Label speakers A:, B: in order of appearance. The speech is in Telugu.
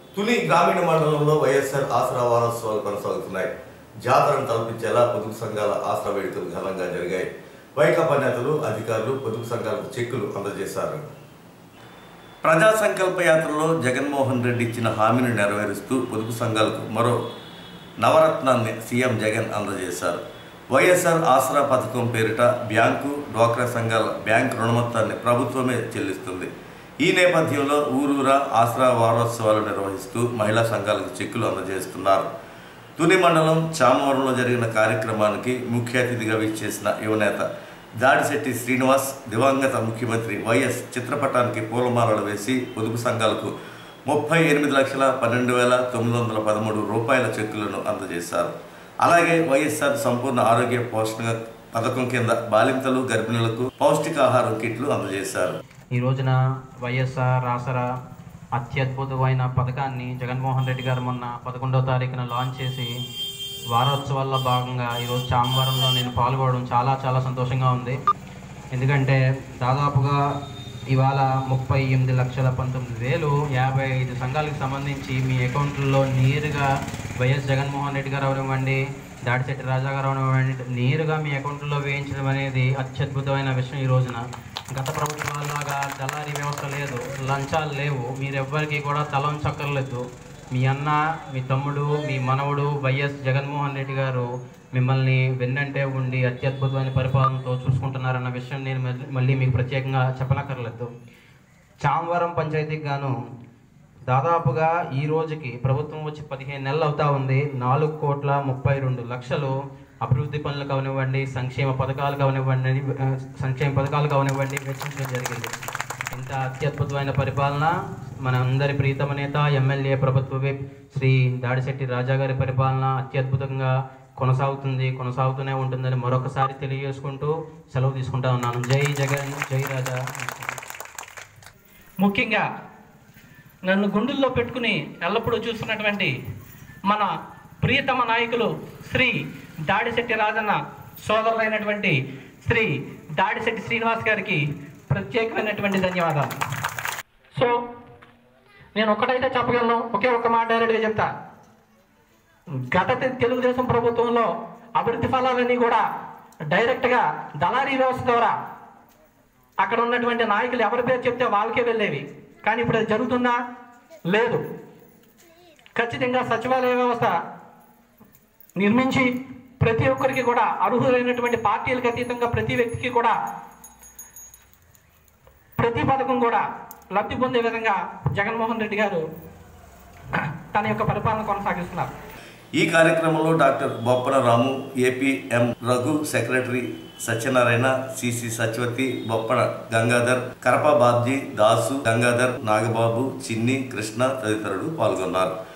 A: తుని గ్రామీణ మండలంలో వైఎస్ఆర్ ఆసరా వారోత్సవాలు కొనసాగుతున్నాయి జాతరను తలపించేలా పొదుపు సంఘాల ఆసరా వేడుకలు ఘనంగా జరిగాయి వైకాపా నేతలు అధికారులు పొదుపు సంఘాలకు చెక్కులు అందజేశారు ప్రజా సంకల్ప యాత్రలో జగన్మోహన్ రెడ్డి ఇచ్చిన హామీని నెరవేరుస్తూ పొదుపు సంఘాలకు మరో నవరత్నాన్ని సీఎం జగన్ అందజేశారు వైఎస్ఆర్ ఆసరా పథకం పేరిట బ్యాంకు డ్వాక్రా సంఘాల బ్యాంక్ రుణ మొత్తాన్ని ప్రభుత్వమే చెల్లిస్తుంది ఈ నేపథ్యంలో ఊరూరా ఆసరా వారోత్సవాలు నిర్వహిస్తూ మహిళా సంఘాలకు చెక్కులు అందజేస్తున్నారు తుని మండలం చామవరంలో జరిగిన కార్యక్రమానికి ముఖ్య అతిథిగా విచ్చేసిన యువనేత దాడిశెట్టి శ్రీనివాస్ దివంగత ముఖ్యమంత్రి వైఎస్ చిత్రపటానికి పూలమాలలు వేసి పొదుపు సంఘాలకు ముప్పై ఎనిమిది లక్షల పన్నెండు వేల తొమ్మిది వందల పదమూడు రూపాయల చెక్కులను అందజేశారు అలాగే వైఎస్ఆర్ సంపూర్ణ ఆరోగ్య పోషణ పథకం కింద బాలింతలు గర్భిణులకు పౌష్టికాహారం కిట్లు అందజేశారు
B: ఈ రోజున వైఎస్ఆర్ ఆసరా అత్యద్భుతమైన పథకాన్ని జగన్మోహన్ రెడ్డి గారు మొన్న పదకొండవ తారీఖున లాంచ్ చేసి వారోత్సవాల్లో భాగంగా ఈరోజు చామవరంలో నేను పాల్గొనడం చాలా చాలా సంతోషంగా ఉంది ఎందుకంటే దాదాపుగా ఇవాళ ముప్పై ఎనిమిది లక్షల పంతొమ్మిది వేలు యాభై ఐదు సంఘాలకు సంబంధించి మీ అకౌంట్లో నేరుగా వైఎస్ జగన్మోహన్ రెడ్డి గారు అవనివ్వండి దాడిశెట్టి రాజా గారు అవనివ్వండి నేరుగా మీ అకౌంట్లో వేయించడం అనేది అత్యద్భుతమైన విషయం ఈ రోజున గత ప్రభుత్వాల్లాగా దళారీ వ్యవస్థ లేదు లంచాలు లేవు మీరెవ్వరికీ కూడా తలం చక్కర్లేదు మీ అన్న మీ తమ్ముడు మీ మనవడు వైఎస్ జగన్మోహన్ రెడ్డి గారు మిమ్మల్ని వెన్నంటే ఉండి అత్యద్భుతమైన పరిపాలనతో చూసుకుంటున్నారన్న విషయం నేను మళ్ళీ- మళ్ళీ మీకు ప్రత్యేకంగా చెప్పనక్కర్లేదు చామవరం పంచాయతీకి గాను దాదాపుగా ఈ రోజుకి ప్రభుత్వం వచ్చి పదిహేను నెలలు అవుతా ఉంది నాలుగు కోట్ల ముప్పై రెండు లక్షలు అభివృద్ధి పనులు కానివ్వండి సంక్షేమ పథకాలు కానివ్వండి ఆ, సంక్షేమ పథకాలు కానివ్వండి వెచ్చించడం జరిగింది ఇంత అత్యద్భుతమైన పరిపాలన మన అందరి ప్రీతమ నేత ఎమ్మెల్యే ప్రభుత్వ విప్ శ్రీ దాడిశెట్టి రాజా గారి పరిపాలన అత్యద్భుతంగా కొనసాగుతుంది కొనసాగుతూనే ఉంటుందని మరొకసారి తెలియజేసుకుంటూ సెలవు తీసుకుంటా ఉన్నాను జై జగన్ జై రాజా
C: ముఖ్యంగా నన్ను గుండెల్లో పెట్టుకుని ఎల్లప్పుడూ చూస్తున్నటువంటి మన ప్రియతమ నాయకులు శ్రీ దాడిశెట్టి రాజన్న సోదరులైనటువంటి శ్రీ దాడిశెట్టి శ్రీనివాస్ గారికి ప్రత్యేకమైనటువంటి ధన్యవాదాలు సో నేను ఒక్కటైతే చెప్పగలను ఒకే ఒక్క మాట డైరెక్ట్గా చెప్తా గత తె- తెలుగుదేశం ప్రభుత్వంలో అభివృద్ధి ఫలాలన్నీ కూడా డైరెక్ట్గా దళారీ వ్యవస్థ ద్వారా అక్కడ ఉన్నటువంటి నాయకులు ఎవరి పేరు చెప్తే వాళ్ళకే వెళ్ళేవి కానీ ఇప్పుడు అది జరుగుతుందా లేదు ఖచ్చితంగా సచివాలయ వ్యవస్థ నిర్మించి ప్రతి ఒక్కరికి కూడా అర్హులైనటువంటి పార్టీలకు అతీతంగా ప్రతి వ్యక్తికి కూడా ప్రతి పథకం కూడా లబ్ధి పొందే విధంగా జగన్మోహన్ రెడ్డి గారు తన యొక్క పరిపాలన కొనసాగిస్తున్నారు
A: ఈ కార్యక్రమంలో doctor Boppana Ramu APM Raghu secretary Satyanarayana CC Satyavathi Boppana Gangadhar Karapa Babji Dasu Gangadhar Nagababu Chinni Krishna తదితరులు పాల్గొన్నారు